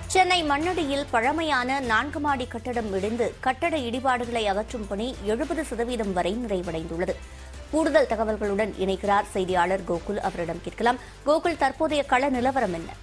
சென்னை மண்ணடியில் பழமையான நான்கு மாடி கட்டடம் இடிந்து கட்டட இடிபாடுகளை அகற்றும் பணி எழுபது சதவீதம் வரை நிறைவடைந்துள்ளது கூடுதல் தகவல்களுடன் இணைக்கிறார் செய்தியாளர் கோகுல் அவரிடம் கேட்கலாம் கோகுல் தற்போதைய கள நிலவரம் என்ன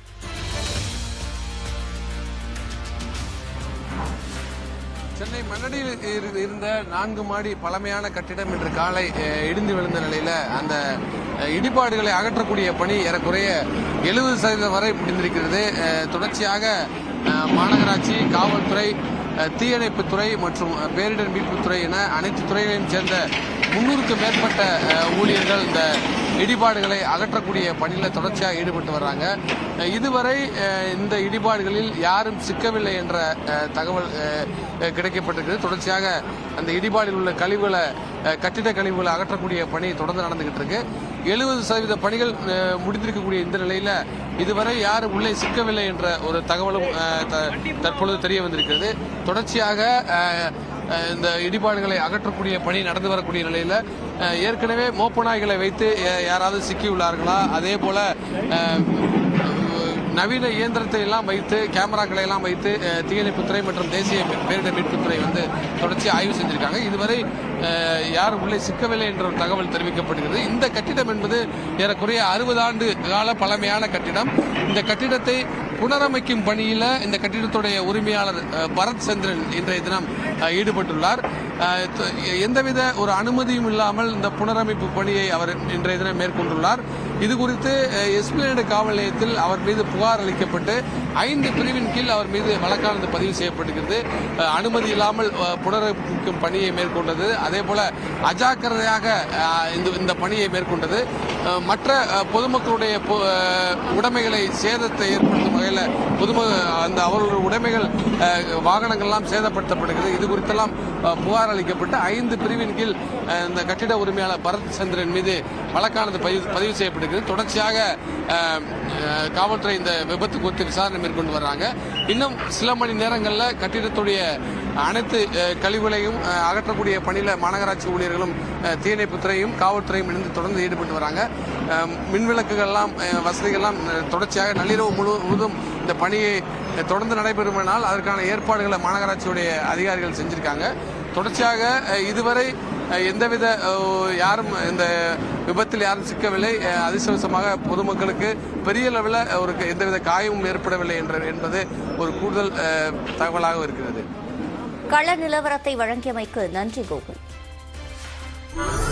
சென்னை மண்ணடியில் இரு- இருந்த நான்கு மாடி பழமையான கட்டிடம் இன்று காலை அஹ், இடிந்து விழுந்த நிலையில அந்த அஹ், இடிபாடுகளை அகற்றக்கூடிய பணி ஏறக்குறைய எழுபது சதவீதம் வரை முடிந்திருக்கிறது அஹ், தொடர்ச்சியாக அஹ், மாநகராட்சி காவல்துறை அஹ், தீயணைப்புத்துறை மற்றும் அஹ், பேரிடர் மீட்புத்துறை என அனைத்து துறைகளையும் சேர்ந்த முன்னூறுக்கும் மேற்பட்ட அஹ், ஊழியர்கள் இந்த இடிபாடுகளை அகற்றக்கூடிய பணியில் தொடர்ச்சியாக ஈடுபட்டு வர்றாங்க அஹ், இதுவரை அஹ், இந்த இடிபாடுகளில் யாரும் சிக்கவில்லை என்ற அஹ், தகவல் அஹ், அஹ், கிடைக்கப்பட்டிருக்கிறது தொடர்ச்சியாக அந்த இடிபாடில் உள்ள கழிவுகளை அஹ், கட்டிட கழிவுகளை அகற்றக்கூடிய பணி தொடர்ந்து நடந்துகிட்டு இருக்கு எழுபது சதவீத பணிகள் அஹ், முடிந்திருக்கக்கூடிய இந்த நிலையில இதுவரை யாரும் உள்ளே சிக்கவில்லை என்ற ஒரு தகவலும் அஹ், த- தற்பொழுது தெரிய வந்திருக்கிறது தொடர்ச்சியாக அஹ், அஹ், இந்த இடிபாடுகளை அகற்றக்கூடிய பணி நடந்து வரக்கூடிய நிலையில அஹ், ஏற்கனவே மோப்ப நாய்களை வைத்து அஹ், யாராவது சிக்கியுள்ளார்களா அதே போல அஹ், நவீன இயந்திரத்தை எல்லாம் வைத்து கேமராக்களை எல்லாம் வைத்து அஹ், தீயணைப்புத்துறை மற்றும் தேசிய பேரிடர் மீட்புத்துறை வந்து தொடர்ச்சி ஆய்வு செஞ்சிருக்காங்க இதுவரை அஹ், யாரும் உள்ளே சிக்கவில்லை என்ற ஒரு தகவல் தெரிவிக்கப்படுகிறது இந்த கட்டிடம் என்பது ஏறக்குறைய அறுபது ஆண்டு கால பழமையான கட்டிடம் இந்த கட்டிடத்தை புனரமைக்கும் பணியில இந்த கட்டிடத்துடைய உரிமையாளர் அஹ், பரத் சந்திரன் இன்றைய தினம் அஹ், ஈடுபட்டுள்ளார் அஹ், த- எந்தவித ஒரு அனுமதியும் இல்லாமல் இந்த புனரமைப்பு பணியை அவர் இன்றைய தினம் மேற்கொண்டுள்ளார் இது குறித்து அஹ், எஸ்பிளேடு காவல் நிலையத்தில் அவர் மீது புகார் அளிக்கப்பட்டு ஐந்து பிரிவின் கீழ் அவர் மீது வழக்கானது பதிவு செய்யப்பட்டிருக்கிறது அஹ், அனுமதி இல்லாமல் அஹ், புனரமைக்கும் பணியை மேற்கொண்டது அதே போல அஜாக்கிரதையாக அஹ், இந்த இந்த பணியை மேற்கொண்டது அஹ், மற்ற அஹ், பொதுமக்களுடைய பொ- அஹ், உடைமைகளை சேதத்தை ஏற்படுத்தும் வகையில் பொதும அந்த அவர்களுடைய உடைமைகள் அஹ், வாகனங்கள்லாம் சேதப்படுத்தப்படுகிறது இது குறித்தெல்லாம் அஹ், புகார் அளிக்கப்பட்டு ஐந்து பிரிவின் கீழ் அஹ், இந்த கட்டிட உரிமையாளர் பரத் சந்திரன் மீது வழக்கானது பதிவு பதிவு செய்யப்பட்டிருக்கிறது தொடர்ச்சியாக அஹ், அஹ், காவல்துறை இந்த விபத்து குறித்து விசாரணை மேற்கொண்டு வர்றாங்க இன்னும் சில மணி நேரங்களில் கட்டிடத்துடைய அனைத்து அஹ், கழிவுகளையும் அஹ், அகற்றக்கூடிய பணியில் மாநகராட்சி ஊழியர்களும் அஹ், தீயணைப்புத்துறையும் காவல்துறையும் இணைந்து தொடர்ந்து ஈடுபட்டு வராங்க அஹ், மின்விளக்குகள்லாம் அஹ், வசதிகள்லாம் அஹ், தொடர்ச்சியாக நள்ளிரவு முழுவதும் இந்த பணியை அஹ், தொடர்ந்து நடைபெறுமானால் அதற்கான ஏற்பாடுகளை மாநகராட்சியுடைய அதிகாரிகள் செஞ்சிருக்காங்க தொடர்ச்சியாக அஹ், இதுவரை அஹ், எந்தவித அஹ், யாரும் இந்த விபத்தில் யாரும் சிக்கவில்லை அஹ், அதிர்ஷ்டவசமாக பொதுமக்களுக்கு பெரிய அளவில் ஒரு எந்தவித காயமும் ஏற்படவில்லை என்ற என்பது ஒரு கூடுதல் அஹ், தகவலாக இருக்கிறது கள நிலவரத்தை வழங்கியமைக்கு நன்றி கோகுல்